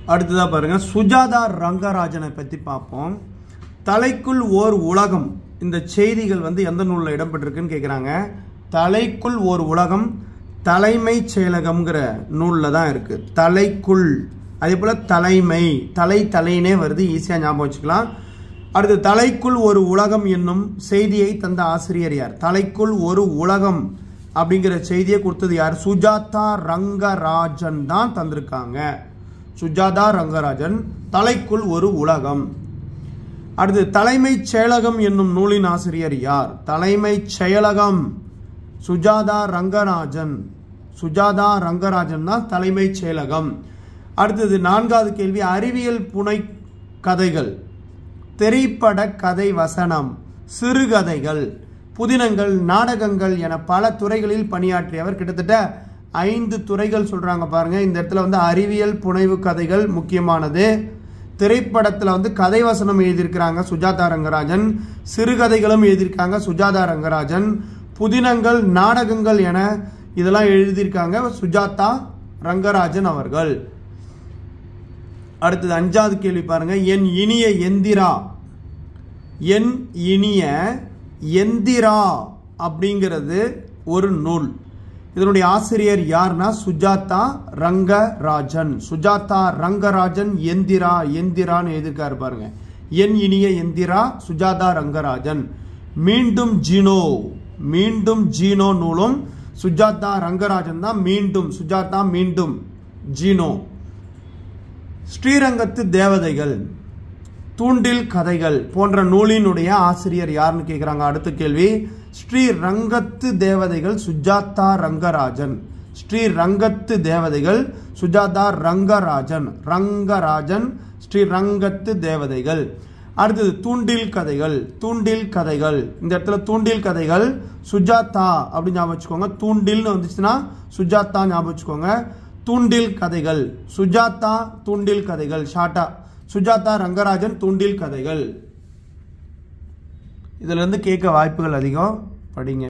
அடுத்ததாக பாருங்க சுஜாதா ரங்கராஜனை பற்றி பார்ப்போம் தலைக்குள் ஓர் உலகம் இந்த செய்திகள் வந்து எந்த நூலில் இடம்பெற்றிருக்குன்னு கேட்குறாங்க தலைக்குள் ஓர் உலகம் தலைமைச் செயலகம்ங்கிற நூலில் தான் இருக்கு தலைக்குள் அதே போல் தலைமை தலை தலைனே வருது ஈஸியாக ஞாபகம் வச்சுக்கலாம் அடுத்து தலைக்குள் ஒரு உலகம் என்னும் செய்தியை தந்த ஆசிரியர் யார் தலைக்குள் ஒரு உலகம் அப்படிங்கிற செய்தியை கொடுத்தது யார் சுஜாதா ரங்கராஜன் தான் தந்திருக்காங்க சுஜாதா ரங்கராஜன் தலைக்குள் ஒரு உலகம் அடுத்து தலைமைச் செயலகம் என்னும் நூலின் ஆசிரியர் யார் தலைமைச் செயலகம் சுஜாதா ரங்கராஜன் சுஜாதா ரங்கராஜன் தான் தலைமைச் செயலகம் அடுத்தது நான்காவது கேள்வி அறிவியல் புனை கதைகள் திரைப்பட கதை வசனம் சிறுகதைகள் புதினங்கள் நாடகங்கள் என பல துறைகளில் பணியாற்றியவர் கிட்டத்தட்ட ஐந்து துறைகள் சொல்றாங்க பாருங்க இந்த இடத்துல வந்து அறிவியல் புனைவு கதைகள் முக்கியமானது திரைப்படத்தில் வந்து கதை வசனம் எழுதியிருக்கிறாங்க சுஜாதா ரங்கராஜன் சிறுகதைகளும் எழுதியிருக்காங்க சுஜாதா ரங்கராஜன் புதினங்கள் நாடகங்கள் என இதெல்லாம் எழுதியிருக்காங்க சுஜாதா ரங்கராஜன் அவர்கள் அடுத்தது அஞ்சாவது கேள்வி பாருங்க என் இனிய எந்திரா என் இனிய எந்திரா அப்படிங்கிறது ஒரு நூல் இதனுடைய ஆசிரியர் யார்னா சுஜாதா ரங்கராஜன் சுஜாதா ரங்கராஜன் எந்திரா எந்திரான்னு எழுதியிருக்காரு பாருங்க என் இனிய எந்திரா சுஜாதா ரங்கராஜன் மீண்டும் ஜீனோ மீண்டும் ஜீனோ நூலும் சுஜாதா ரங்கராஜன் தான் மீண்டும் சுஜாதா மீண்டும் ஜீனோ ஸ்ரீரங்கத்து தேவதைகள் தூண்டில் கதைகள் போன்ற நூலினுடைய ஆசிரியர் யாருன்னு கேட்குறாங்க அடுத்த கேள்வி ஸ்ரீரங்கத்து தேவதைகள் சுஜாதா ரங்கராஜன் ஸ்ரீரங்கத்து தேவதைகள் சுஜாதா ரங்கராஜன் ரங்கராஜன் ஸ்ரீரங்கத்து தேவதைகள் அடுத்தது தூண்டில் கதைகள் தூண்டில் கதைகள் இந்த இடத்துல தூண்டில் கதைகள் சுஜாதா அப்படின்னு ஞாபகம் வச்சுக்கோங்க தூண்டில்னு வந்துச்சுன்னா சுஜாதா ஞாபகம் வச்சுக்கோங்க தூண்டில் கதைகள் சுஜாதா தூண்டில் கதைகள் ஷார்ட்டா சுஜாதா ரங்கராஜன் தூண்டில் கதைகள் இதுல இருந்து கேட்க வாய்ப்புகள் அதிகம் படிங்க